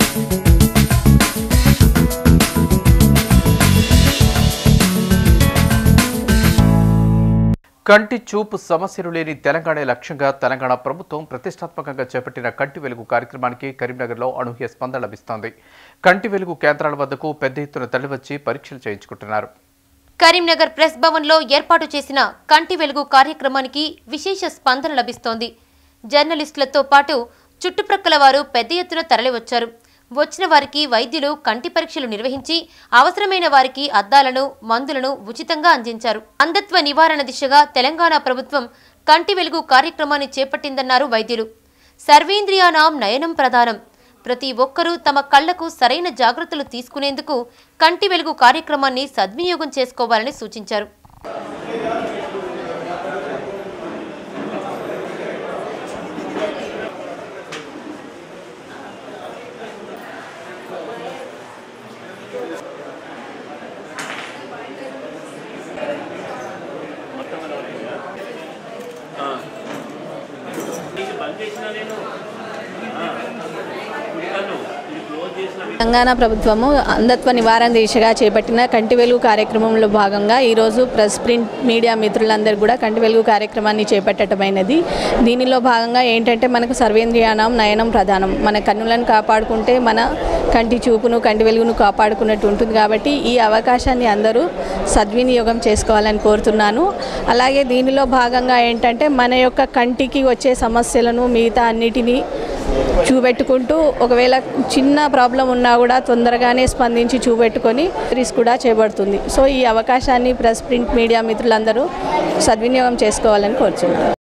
కంటి చూపు సమస్యలు లేని తెలంగాణ లక్ష్యంగా తెలంగాణ ప్రభుత్వం ప్రతిష్టాత్మకంగా చేపట్టిన కంటి వెలుగు కార్యక్రమానికి కరీంనగర్లో అనూహ్య స్పందన లభిస్తోంది కంటి వెలుగు కేంద్రాల వద్దకు పెద్ద ఎత్తున తరలివచ్చి పరీక్షలు చేయించుకుంటున్నారు కరీంనగర్ ప్రెస్ భవన్లో ఏర్పాటు చేసిన కంటి వెలుగు కార్యక్రమానికి విశేష స్పందన లభిస్తోంది జర్నలిస్టులతో పాటు చుట్టుప్రక్కల వారు పెద్ద ఎత్తున తరలివచ్చారు వచ్చిన వారికి వైద్యులు కంటి పరీక్షలు నిర్వహించి అవసరమైన వారికి అద్దాలను మందులను ఉచితంగా అందించారు అంధత్వ నివారణ దిశగా తెలంగాణ ప్రభుత్వం కంటి వెలుగు కార్యక్రమాన్ని చేపట్టిందన్నారు వైద్యులు సర్వేంద్రియానాం నయనం ప్రధానం ప్రతి ఒక్కరూ తమ కళ్లకు సరైన జాగ్రత్తలు తీసుకునేందుకు కంటి వెలుగు కార్యక్రమాన్ని సద్వినియోగం చేసుకోవాలని సూచించారు తెలంగాణ ప్రభుత్వము అంధత్వ నివారణ దిశగా చేపట్టిన కంటి వెలుగు కార్యక్రమంలో భాగంగా ఈరోజు ప్రెస్ ప్రింట్ మీడియా మిత్రులందరూ కూడా కంటి వెలుగు కార్యక్రమాన్ని చేపట్టడమైనది దీనిలో భాగంగా ఏంటంటే మనకు సర్వేంద్రియానం నయనం ప్రధానం మన కన్నులను కాపాడుకుంటే మన కంటి చూపును కంటి వెలుగును కాపాడుకున్నట్టు ఉంటుంది కాబట్టి ఈ అవకాశాన్ని అందరూ సద్వినియోగం చేసుకోవాలని కోరుతున్నాను అలాగే దీనిలో భాగంగా ఏంటంటే మన యొక్క కంటికి వచ్చే సమస్యలను మిగతా అన్నిటినీ చూపెట్టుకుంటూ ఒకవేళ చిన్న ప్రాబ్లం ఉన్నా కూడా తొందరగానే స్పందించి చూపెట్టుకొని రిస్క్ కూడా చేయబడుతుంది సో ఈ అవకాశాన్ని ప్రెస్ ప్రింట్ మీడియా మిత్రులందరూ సద్వినియోగం చేసుకోవాలని కోరుచున్నాను